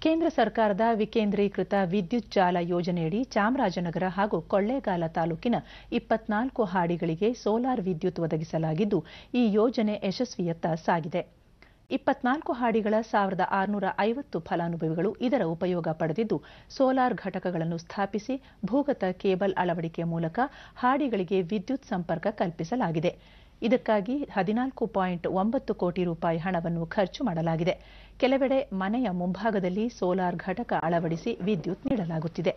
ಕೇಂದ್ರ ಸರ್ಕಾರದ ವಿಕೇಂದ್ರೀಕೃತ ವಿದ್ಯುತ್ ಜಾಲ ಯೋಜನೆಯಡಿ ಚಾಮರಾಜನಗರ ಹಾಗೂ ಕೊಳ್ಳೇಗಾಲ ತಾಲೂಕಿನ ಇಪ್ಪತ್ನಾಲ್ಕು ಹಾಡಿಗಳಿಗೆ ಸೋಲಾರ್ ವಿದ್ಯುತ್ ಒದಗಿಸಲಾಗಿದ್ದು ಈ ಯೋಜನೆ ಯಶಸ್ವಿಯತ್ತ ಸಾಗಿದೆ ಇಪ್ಪತ್ನಾಲ್ಕು ಹಾಡಿಗಳ ಸಾವಿರದ ಆರುನೂರ ಐವತ್ತು ಫಲಾನುಭವಿಗಳು ಇದರ ಉಪಯೋಗ ಪಡೆದಿದ್ದು ಸೋಲಾರ್ ಘಟಕಗಳನ್ನು ಸ್ಥಾಪಿಸಿ ಭೂಗತ ಕೇಬಲ್ ಅಳವಡಿಕೆ ಮೂಲಕ ಹಾಡಿಗಳಿಗೆ ವಿದ್ಯುತ್ ಸಂಪರ್ಕ ಕಲ್ಪಿಸಲಾಗಿದೆ ಇದಕ್ಕಾಗಿ ಹದಿನಾಲ್ಕು ಪಾಯಿಂಟ್ ಒಂಬತ್ತು ಕೋಟಿ ರೂಪಾಯಿ ಹಣವನ್ನು ಖರ್ಚು ಮಾಡಲಾಗಿದೆ ಕೆಲವೆಡೆ ಮನೆಯ ಮುಂಭಾಗದಲ್ಲಿ ಸೋಲಾರ್ ಘಟಕ ಅಳವಡಿಸಿ ವಿದ್ಯುತ್ ನೀಡಲಾಗುತ್ತಿದೆ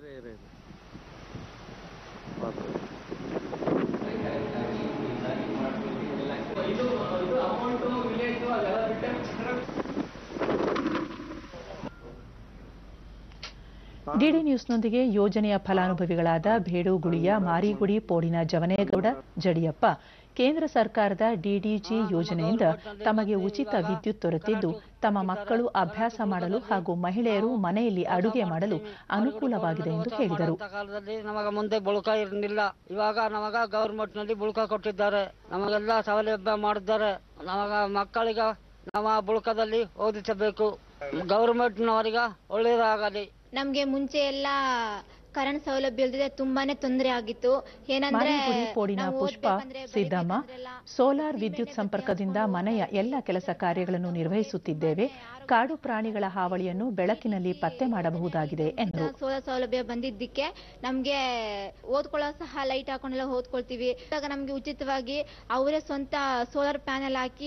ಡಿಡಿ ನ್ಯೂಸ್ನೊಂದಿಗೆ ಯೋಜನೆಯ ಫಲಾನುಭವಿಗಳಾದ ಬೇಡುಗುಳಿಯ ಮಾರಿಗುಡಿ ಪೋಡಿನ ಜವನೇಗೌಡ ಜಡಿಯಪ್ಪ ಕೇಂದ್ರ ಸರ್ಕಾರದ ಡಿಡಿಜಿ ಯೋಜನೆಯಿಂದ ತಮಗೆ ಉಚಿತ ವಿದ್ಯುತ್ ದೊರೆತಿದ್ದು ತಮ್ಮ ಮಕ್ಕಳು ಅಭ್ಯಾಸ ಮಾಡಲು ಹಾಗೂ ಮಹಿಳೆಯರು ಮನೆಯಲ್ಲಿ ಅಡುಗೆ ಮಾಡಲು ಅನುಕೂಲವಾಗಿದೆ ಎಂದು ಹೇಳಿದರು ಕಾಲದಲ್ಲಿ ನಮಗ ಮುಂದೆ ಬುಳುಕ ಇರಲಿಲ್ಲ ಇವಾಗ ನಮಗ ಗೌರ್ಮೆಂಟ್ ನಲ್ಲಿ ಬುಳುಕ ಕೊಟ್ಟಿದ್ದಾರೆ ನಮಗೆಲ್ಲ ಸೌಲಭ್ಯ ಮಾಡಿದ್ದಾರೆ ನಮಗ ಮಕ್ಕಳಿಗ ನಮ್ಮ ಬುಳುಕದಲ್ಲಿ ಓದಿಸಬೇಕು ಗೌರ್ಮೆಂಟ್ನವರಿಗ ಒಳ್ಳೇದಾಗಲಿ ನಮ್ಗೆ ಮುಂಚೆ ಎಲ್ಲ ಕರೆಂಟ್ ಸೌಲಭ್ಯ ಇಲ್ದಿದ್ರೆ ತುಂಬಾನೇ ತೊಂದರೆ ಆಗಿತ್ತು ಏನಂದ್ರೆ ಮಾರಿಗುಡಿ ಪೋಡಿನ ನಾವು ಪುಷ್ಪ ಓದ್ಬೇಕಂದ್ರೆ, ಸಿದ್ದಮ್ಮ ಬರೀಬೇಕಂದ್ರೆಲ್ಲ ಸೋಲಾರ್ ವಿದ್ಯುತ್ ಸಂಪರ್ಕದಿಂದ ಮನೆಯ ಎಲ್ಲ ಕೆಲಸ ಕಾರ್ಯಗಳನ್ನು ನಿರ್ವಹಿಸುತ್ತಿದ್ದೇವೆ ಕಾಡು ಪ್ರಾಣಿಗಳ ಹಾವಳಿಯನ್ನು ಬೆಳಕಿನಲ್ಲಿ ಪತ್ತೆ ಮಾಡಬಹುದಾಗಿದೆ ಎಂದರು ಸೋಲಾರ್ ಸೌಲಭ್ಯ ಬಂದಿದ್ದಕ್ಕೆ ನಮ್ಗೆ ಓದ್ಕೊಳ್ಳೋ ಸಹ ಲೈಟ್ ಹಾಕೊಂಡೆಲ್ಲ ಓದ್ಕೊಳ್ತೀವಿ ಇವಾಗ ನಮ್ಗೆ ಉಚಿತವಾಗಿ ಅವರೇ ಸ್ವಂತ ಸೋಲಾರ್ ಪ್ಯಾನೆಲ್ ಹಾಕಿ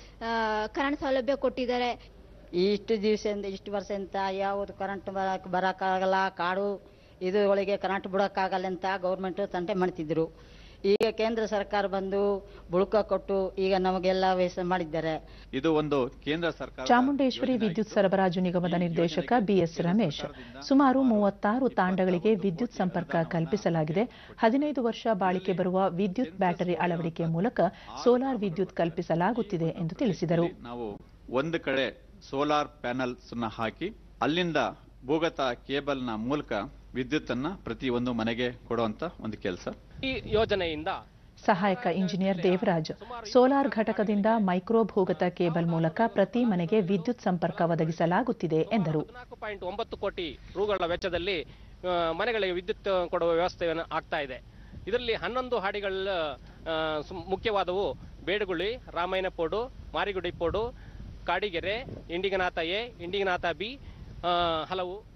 ಕರೆಂಟ್ ಸೌಲಭ್ಯ ಕೊಟ್ಟಿದ್ದಾರೆ ಇಷ್ಟು ದಿವಸದಿಂದ ಇಷ್ಟು ವರ್ಷದಿಂದ ಯಾವುದು ಕರೆಂಟ್ ಬರಕ್ ಬರೋಕ್ಕಾಗಲ್ಲ ಕಾಡು ಇದ್ರೊಳಗೆ ಕರೆಂಟ್ ಬಿಡೋಕ್ಕಾಗಲ್ಲ ಅಂತ ಗೌರ್ಮೆಂಟು ತಂಟೆ ಮಾಡ್ತಿದ್ರು ಈಗ ಕೇಂದ್ರ ಸರ್ಕಾರ ಬಂದು ಬುಳುಕ ಕೊಟ್ಟು ಈಗ ನಮಗೆಲ್ಲ ವ್ಯವಸ್ಥೆ ಮಾಡಿದ್ದಾರೆ ಇದು ಒಂದು ಕೇಂದ್ರ ಸರ್ಕಾರ ಚಾಮುಂಡೇಶ್ವರಿ ವಿದ್ಯುತ್ ಸರಬರಾಜು ನಿಗಮದ ನಿರ್ದೇಶಕ ಬಿಎಸ್ ರಮೇಶ್ ಸುಮಾರು ಮೂವತ್ತಾರು ತಾಂಡಗಳಿಗೆ ವಿದ್ಯುತ್ ಸಂಪರ್ಕ ಕಲ್ಪಿಸಲಾಗಿದೆ ಹದಿನೈದು ವರ್ಷ ಬಾಳಿಕೆ ಬರುವ ವಿದ್ಯುತ್ ಬ್ಯಾಟರಿ ಅಳವಡಿಕೆ ಮೂಲಕ ಸೋಲಾರ್ ವಿದ್ಯುತ್ ಕಲ್ಪಿಸಲಾಗುತ್ತಿದೆ ಎಂದು ತಿಳಿಸಿದರು ನಾವು ಒಂದು ಕಡೆ ಸೋಲಾರ್ ಪ್ಯಾನಲ್ಸ್ ನ ಹಾಕಿ ಅಲ್ಲಿಂದ ಭೂಗತ ಕೇಬಲ್ನ ಮೂಲಕ ವಿದ್ಯುತ್ತನ್ನ ಪ್ರತಿ ಒಂದು ಮನೆಗೆ ಕೊಡುವಂತ ಒಂದು ಕೆಲಸ ಈ ಯೋಜನೆಯಿಂದ ಸಹಾಯಕ ಇಂಜಿನಿಯರ್ ದೇವರಾಜ್ ಸೋಲಾರ್ ಘಟಕದಿಂದ ಮೈಕ್ರೋ ಭೂಗತ ಕೇಬಲ್ ಮೂಲಕ ಪ್ರತಿ ಮನೆಗೆ ವಿದ್ಯುತ್ ಸಂಪರ್ಕ ಒದಗಿಸಲಾಗುತ್ತಿದೆ ಎಂದರು ಹದಿನಾಲ್ಕು ಪಾಯಿಂಟ್ ಒಂಬತ್ತು ಕೋಟಿ ರೂಗಳ ವೆಚ್ಚದಲ್ಲಿ ಆ, ಮನೆಗಳಿಗೆ ವಿದ್ಯುತ್ ಕೊಡುವ ವ್ಯವಸ್ಥೆಯನ್ನು ಆಗ್ತಾ ಇದೆ ಇದರಲ್ಲಿ ಹನ್ನೊಂದು ಹಾಡಿಗಳ ಆ, ಸು- ಮುಖ್ಯವಾದವು ಬೇಡುಗುಳಿ ರಾಮಾಯಣಪೋಡು ಮಾರಿಗುಡಿ ಪೋಡು ಕಾಡಿಗೆರೆ ಇಂಡಿಗನಾಥ ಎ ಇಂಡಿಗನಾಥ ಬಿ ಆ, ಹಲವು